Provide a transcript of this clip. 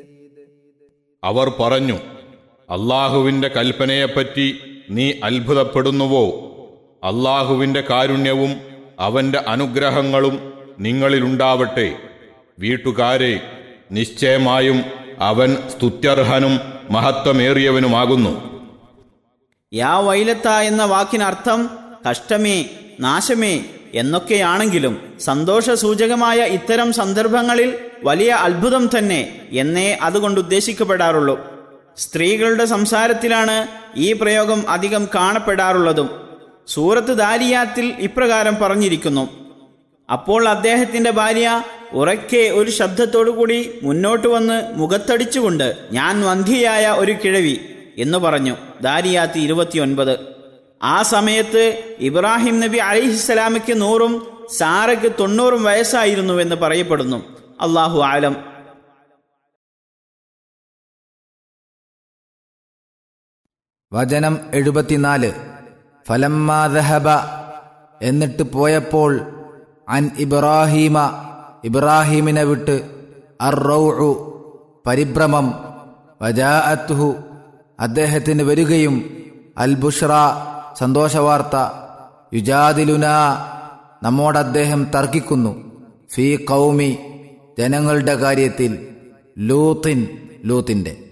അവർ പറഞ്ഞു അള്ളാഹുവിന്റെ കൽപ്പനയെപ്പറ്റി നീ അത്ഭുതപ്പെടുന്നുവോ അള്ളാഹുവിന്റെ കാരുണ്യവും അവന്റെ അനുഗ്രഹങ്ങളും നിങ്ങളിലുണ്ടാവട്ടെ വീട്ടുകാരെ നിശ്ചയമായും അവൻ സ്തുത്യർഹനും മഹത്വമേറിയവനുമാകുന്നു യാ വൈലത്ത എന്ന വാക്കിനർത്ഥം കഷ്ടമേ നാശമേ എന്നൊക്കെയാണെങ്കിലും സന്തോഷസൂചകമായ ഇത്തരം സന്ദർഭങ്ങളിൽ വലിയ അത്ഭുതം തന്നെ എന്നേ അതുകൊണ്ട് ഉദ്ദേശിക്കപ്പെടാറുള്ളൂ സ്ത്രീകളുടെ സംസാരത്തിലാണ് ഈ പ്രയോഗം അധികം കാണപ്പെടാറുള്ളതും സൂറത്ത് ദാരിയാത്തിൽ ഇപ്രകാരം പറഞ്ഞിരിക്കുന്നു അപ്പോൾ അദ്ദേഹത്തിന്റെ ഭാര്യ ഉറക്കെ ഒരു ശബ്ദത്തോടുകൂടി മുന്നോട്ട് വന്ന് മുഖത്തടിച്ചുകൊണ്ട് ഞാൻ വന്ധിയായ ഒരു കിഴവി എന്ന് പറഞ്ഞു ദാരിയാത്തി ഇരുപത്തിയൊൻപത് ആ സമയത്ത് ഇബ്രാഹിം നബി അലിഹിസ്സലാമയ്ക്ക് നൂറും സാറയ്ക്ക് തൊണ്ണൂറും വയസ്സായിരുന്നുവെന്ന് പറയപ്പെടുന്നു അള്ളാഹു ആലം വചനം എഴുപത്തിനാല് ഫലമ്മാദഹബ എന്നിട്ട് പോയപ്പോൾ അൻ ഇബ്രാഹീമ ഇബ്രാഹീമിനെ വിട്ട് അർറൗഉ പരിഭ്രമം വജാഅത്തുഹു അദ്ദേഹത്തിന് വരികയും അൽ ബുഷ്ര സന്തോഷവാർത്ത യുജാദിലുന നമ്മോട് അദ്ദേഹം തർക്കിക്കുന്നു ഫീ കൗമി ജനങ്ങളുടെ കാര്യത്തിൽ ലൂത്തിൻ ലൂത്തിന്റെ